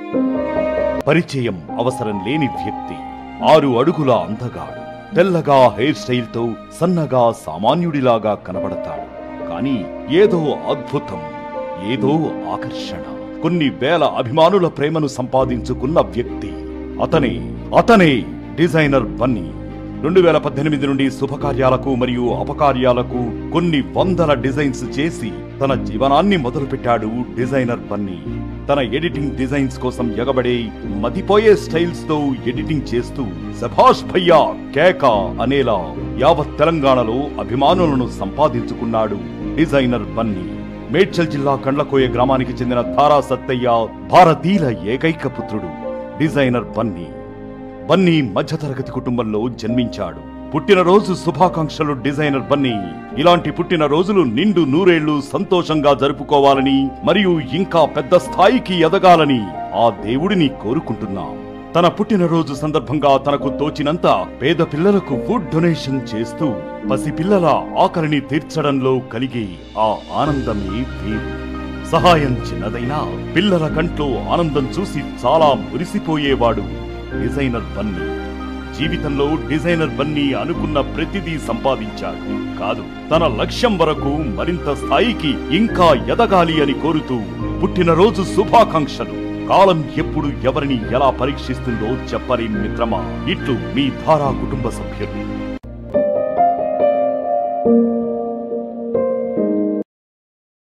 పరిచయం అవసరం లేని వ్యక్తి ఆరు అడుగుల అందగాడు తెల్లగా హెయిర్ స్టైల్తో సన్నగా సామాన్యుడిలాగా కనబడతాడు కానీ ఏదో అద్భుతం ఏదో ఆకర్షణ కొన్ని వేల అభిమానుల ప్రేమను సంపాదించుకున్న వ్యక్తి అతనే అతనే డిజైనర్ బన్నీ రెండు వేల పద్దెనిమిది నుండి శుభకార్యాలకు మరియు అపకార్యాలకు కొన్ని వందల డిజైన్స్ చేసి తన జీవనాన్ని మొదలుపెట్టాడు డిజైనర్ బన్నీ తన ఎడిటింగ్ డిజైన్స్ కోసం ఎగబడే మతిపోయే స్టైల్స్ తో ఎడిటింగ్ చేస్తూ సభాష్ భయ్యా కేక అనేలా యావత్ తెలంగాణలో అభిమానులను సంపాదించుకున్నాడు డిజైనర్ బన్నీ మేడ్చల్ జిల్లా కండ్లకోయ గ్రామానికి చెందిన ధారా సత్తయ్య భారతీయుల ఏకైక పుత్రుడు డిజైనర్ బన్నీ బన్నీ మధ్యతరగతి కుటుంబంలో జన్మించాడు పుట్టినరోజు శుభాకాంక్షలు డిజైనర్ బన్నీ ఇలాంటి పుట్టినరోజులు నిండు నూరేళ్లు సంతోషంగా జరుపుకోవాలని మరియు ఇంకా పెద్ద స్థాయికి ఎదగాలని ఆ దేవుడిని కోరుకుంటున్నాం తన పుట్టినరోజు సందర్భంగా తనకు తోచినంత పేద పిల్లలకు ఫుడ్ డొనేషన్ చేస్తూ పసిపిల్లల ఆకలిని తీర్చడంలో కలిగే ఆ ఆనందమే వేరు సహాయం చిన్నదైనా పిల్లల కంట్లో ఆనందం చూసి చాలా మురిసిపోయేవాడు డిజైనర్ బన్నీ జీవితంలో డిజైనర్ బన్నీ అనుకున్న ప్రతిదీ సంపాదించాడు కాదు తన లక్ష్యం వరకు మరింత స్థాయికి ఇంకా ఎదగాలి అని కోరుతూ పుట్టినరోజు శుభాకాంక్షలు కాలం ఎప్పుడు ఎవరిని ఎలా పరీక్షిస్తుందో చెప్పలేం మిత్రమా ఇట్లు మీ ధారా కుటుంబ సభ్యులు